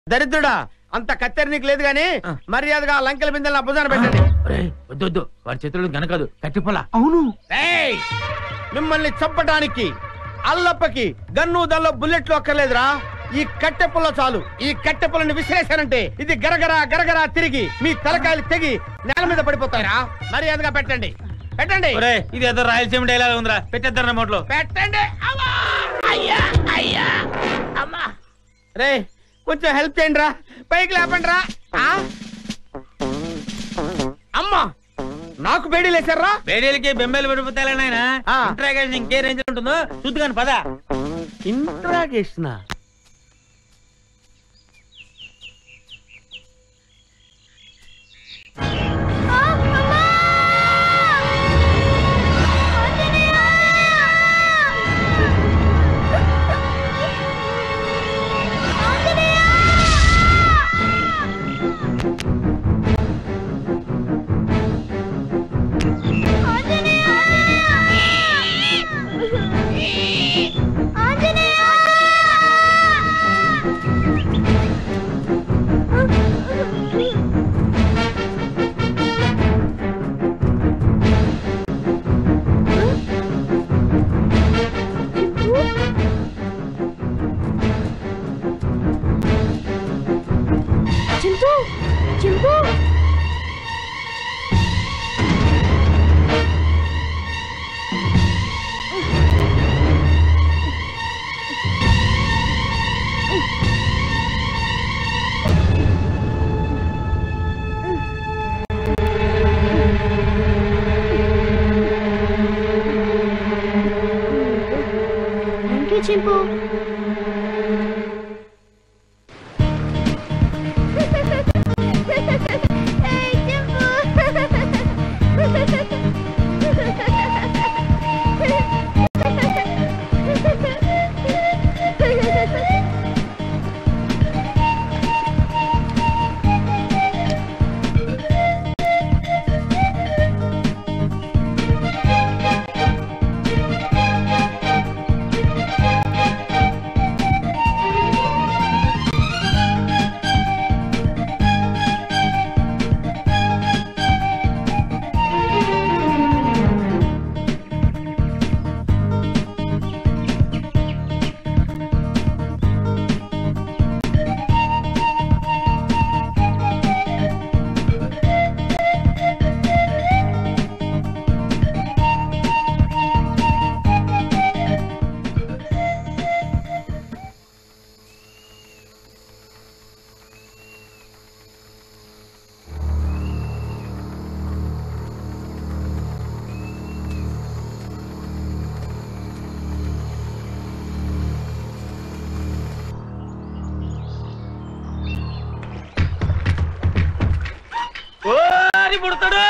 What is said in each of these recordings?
దరిద్రుడా అంత కత్తెర నీకు లేదు గాని ఆ. మర్యాదగా ఆ లంకెల బిందెలు నా భుజాన పెట్టండి ఒరేయ్, వద్దు వద్దు వాడి చేతుల్లో గనకదు కట్టిపోలా అవును ఏయ్! మిమ్మల్ని చంపడానికి అల్లప్పకి గన్ను దల్లో బుల్లెట్లు అక్కర్లేదురా ఈ కట్టె పుల్ల చాలు ఈ కట్టె పుల్లని విసిరేశారంటే ఇది గరగరా గరగరా తిరిగి మీ తలకాయలు తెగి నేల మీద పడిపోతారా మర్యాదగా పెట్టండి పెట్టండి ఒరే ఇది ఏదో రాయలసీమ డైలాగ్ ఉందిరా పెట్టేద్దాం రిమోట్ లో పెట్టండి అమ్మా! అయ్యా అయ్యా అమ్మా రే కొంచెం హెల్ప్ చేయండి రా పైకి లేపండి రా ఆ? అమ్మా నాకు బేడీ లేచారా వేడిలకి బెంబేలు పడిపోతాయి నాయన ఆ. ఇంట్రాగేషన్ ఇంకే రేంజ్ ఉంటుందో చూద్దుగాని పద interrogation Chintu Chintu thank you చింపు ఓరి పుడతాడు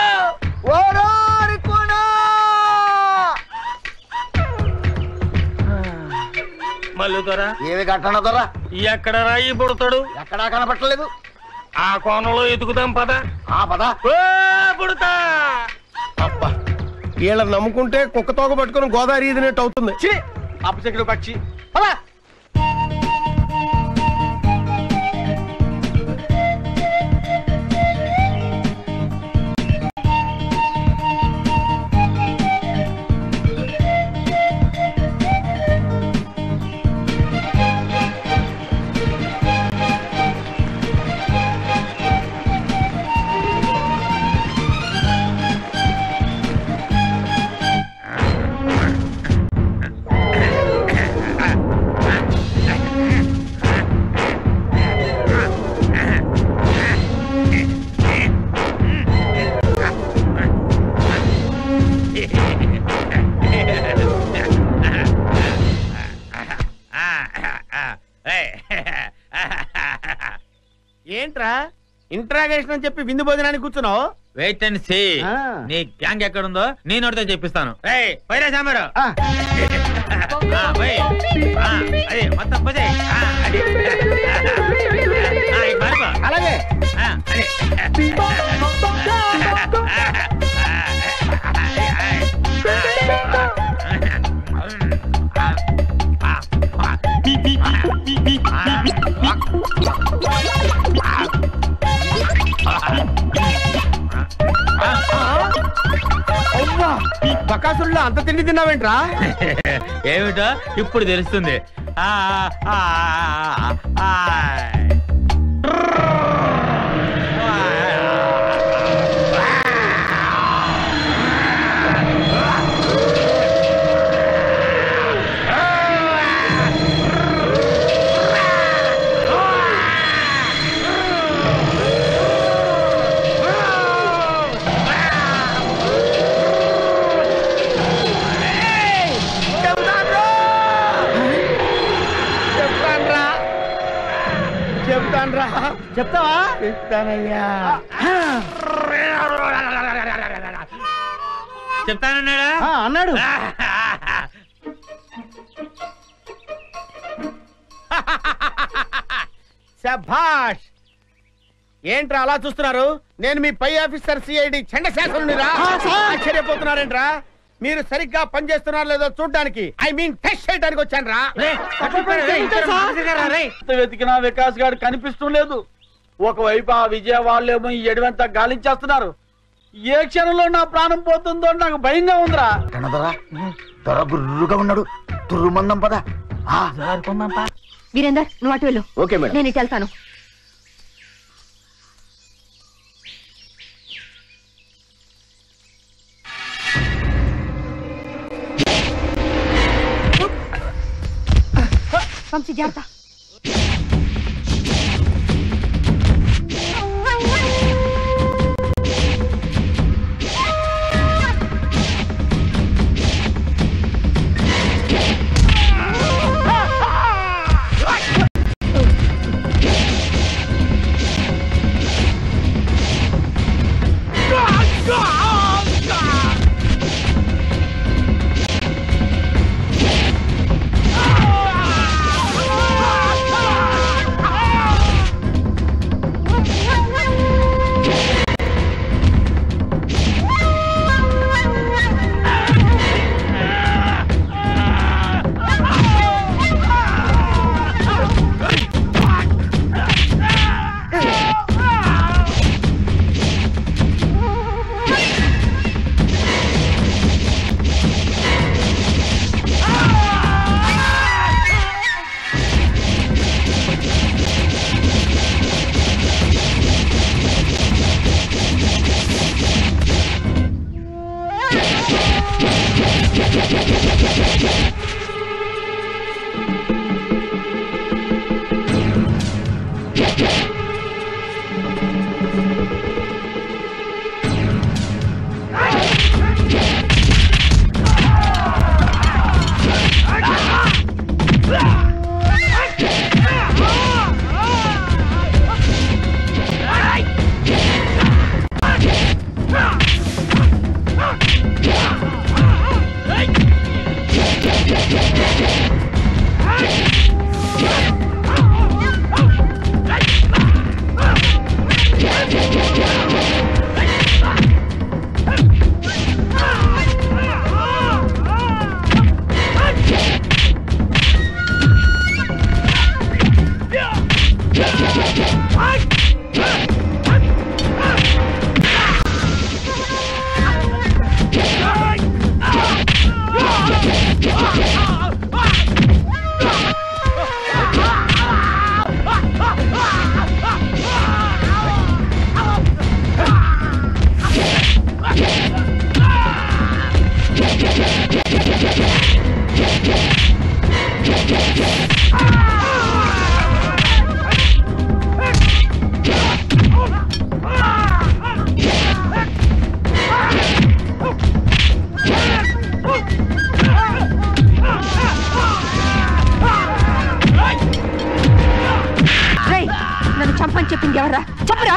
మల్లు దొర ఏమి కట్టన దొరా ఎక్కడ రాయి పుడతాడు ఎక్కడా కనపట్టలేదు ఆ కోణంలో ఎతుకుదాం పద ఆ పద ఓ పుడతా అబ్బా వీళ్ళని నమ్ముకుంటే కుక్క తోక పట్టుకుని గోదావరి ఈదినట్టు అవుతుంది ఛీ! అపశకుడు పక్షి పద ఏంట్రా ఇంట్రాగేషన్ అని చెప్పి విందు భోజనానికి కూర్చున్నావు వెయిట్ అండ్ సీ ఆ. నీ గ్యాంగ్ ఎక్కడుందో నేను అడితే చెప్పిస్తాను ఏయ్ పైరా సాంబారు ఆ. ఆ, పోయ్. ఆ, అదే మొత్తం పోతే అది ఆ, ఇక మారిపో. అలాగే ఆ, అదే. ఆ, బకాసుల్లో అంత తిండి తిన్నావేంట్రా ఏమిటో ఇప్పుడు తెలుస్తుంది ఆ, ఆ, ఆ, ఆ. చెప్తాన్రా చెప్తాన్రా చెప్తావా చెప్తానయ్యా చెప్తానన్నాడా ఆ, అన్నాడు శభాష్ ఏంట్రా అలా చూస్తున్నారు నేను మీ పై ఆఫీసర్ సిఐడి చండశాసనుని రా ఆశ్చర్యపోతున్నారేంట్రా మీరు సరిగ్గా పనిచేస్తున్నారో లేదో చూడడానికి ఐ మీన్ టెస్ట్ చేయడానికి వచ్చాను రా ఎంత వెతికినా వికాస్ గారు కనిపిస్తూ లేదు ఒకవైపు ఆ విజయవాడలేమో ఈ ఎడవంతా గాలించేస్తున్నారు ఏ క్షణంలో నా ప్రాణం పోతుందో అని నాకు భయంగా ఉందిరా కన్నదరా దొర గుర్రుగా ఉన్నాడు తుర్రుమందం పద ఆ, వీరేందర్ నువ్వు అటు వెళ్ళు ఓకే మేడం నేను ఇటు వెళ్తాను వంశీ జాగ్రత్త రేయ్, నన్ను చంపని చెప్పింది ఎవర్రా చెప్పరా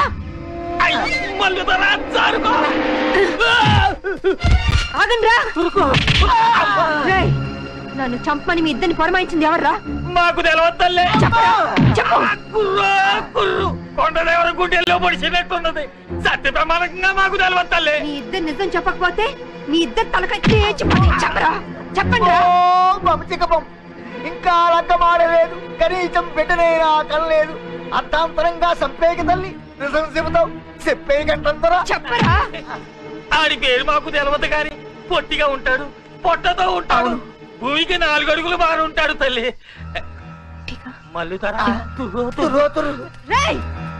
ఆగండ్రా రేయ్, నన్ను చంపని మీ ఇద్దరిని పొరమాయించింది ఎవర్రా మాకు తెలవద్దల్లే చెప్పరా చెప్పు కుర్రు కుర్రు కొండదేవర గుండెల్లో పొడిచినట్టున్నది సత్య ప్రమాణంగా మాకు తెలవద్దల్లే మీ ఇద్దరు నిజం చెప్పకపోతే మీ ఇద్దరు తలకాయ తేచిపోతే చెప్పరా చెప్పండి రా పంపచికపం ఇంకా లగ్గమాడలేదు కనీసం బిడ్డనైనా కనలేదు అర్థాంతరంగా సంపేక తల్లి నిజం చెబుతావు చెప్పే గంటంతరా చెప్పరా ఆడి పేరు మాకు తెలవదు కానీ పొట్టిగా ఉంటాడు పొట్టతో ఉంటాడు భూమికి నాలుగు అడుగులు బాగా ఉంటాడు తల్లి మళ్ళీ తరా రేయ్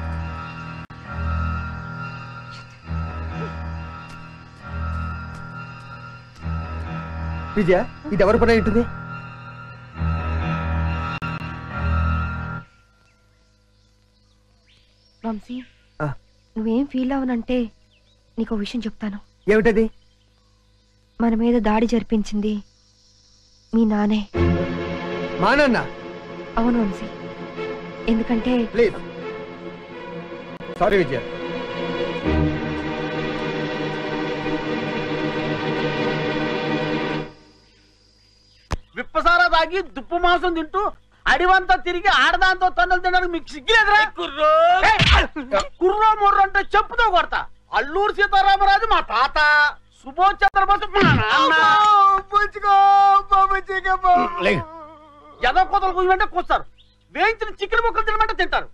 విజయ ఇది ఎవరి పని ఉంటుంది వంశీ ఆ. నువ్వేం ఫీల్ అవనంటే నీకు విషయం చెప్తాను ఏమిటది మన మీద దాడి జరిపించింది మీ నానే మా నాన్న అవును వంశీ ఎందుకంటే ప్లీజ్ సారీ విజయ విప్పసారా తాగి దుప్పు మాంసం తింటూ అడివంతా తిరిగి ఆడదాంతో తన్నులు తినడానికి మీకు సిగ్గులేదురా కుర్రో కుర్రో ముర్రో అంటే చెప్పుతో కొడతా అల్లూరు సీతారామరాజు మా తాత సుభాష్ చంద్రబోస్ మా నాన్న లేక ఎదో కోతలు కుయ్యమంటే కూస్తారు వేయించిన చికెన్ ముక్కలు తినమంటే తింటారు